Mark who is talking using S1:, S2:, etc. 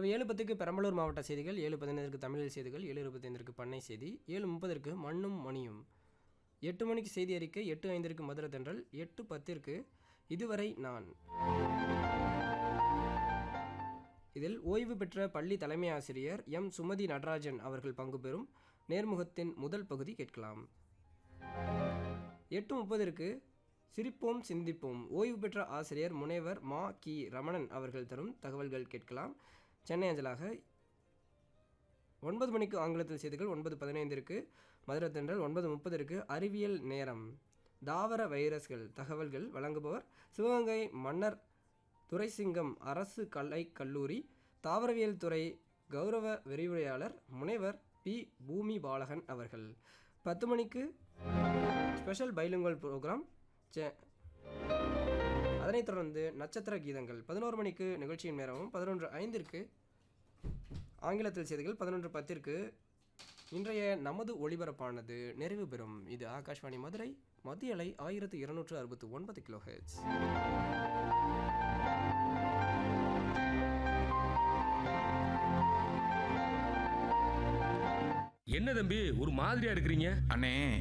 S1: இரவு ஏழு பத்துக்கு பெரம்பலூர் மாவட்ட செய்திகள் ஏழு பதினைந்திற்கு தமிழில் செய்திகள் ஏழு இருபத்தைந்திற்கு பண்ணை செய்தி ஏழு முப்பதற்கு மண்ணும் மணியும் எட்டு மணிக்கு செய்தி அறிக்கை எட்டு ஐந்திற்கு மதுரை தென்றல் எட்டு பத்திற்கு இதுவரை நான் இதில் ஓய்வு பெற்ற பள்ளி தலைமை ஆசிரியர் எம் சுமதி நடராஜன் அவர்கள் பங்கு பெறும் நேர்முகத்தின் முதல் பகுதி கேட்கலாம் எட்டு முப்பதற்கு சிரிப்போம் சிந்திப்போம் ஓய்வு பெற்ற ஆசிரியர் முனைவர் மா கி ரமணன் அவர்கள் தரும் தகவல்கள் கேட்கலாம் சென்னை அஞ்சலாக ஒன்பது மணிக்கு ஆங்கிலத்தில் செய்திகள் ஒன்பது பதினைந்திற்கு மதுரை தென்றல் ஒன்பது முப்பதற்கு அறிவியல் நேரம் தாவர வைரஸ்கள் தகவல்கள் வழங்குபவர் சிவகங்கை மன்னர் துரைசிங்கம் அரசு கலை கல்லூரி தாவரவியல் துறை கௌரவ விரிவுரையாளர் முனைவர் பி பூமி பாலகன் அவர்கள் பத்து மணிக்கு ஸ்பெஷல் பைலிங்குவல் ப்ரோக்ராம் செ அதனைத் தொடர்ந்து நட்சத்திர கீதங்கள் பதினோரு மணிக்கு நிகழ்ச்சியின் நேரமும் பதினொன்று ஐந்திற்கு ஆங்கிலத்தில் செய்திகள் பதினொன்று பத்திற்கு இன்றைய நமது ஒளிபரப்பானது நிறைவு பெறும் இது ஆகாஷ்வாணி மதுரை மத்திய அலை ஆயிரத்து இருநூற்று அறுபத்தி ஒன்பது கிலோ ஹெர்ட்ஸ்
S2: என்ன தம்பி ஒரு மாதிரியா இருக்கிறீங்க
S3: அண்ணே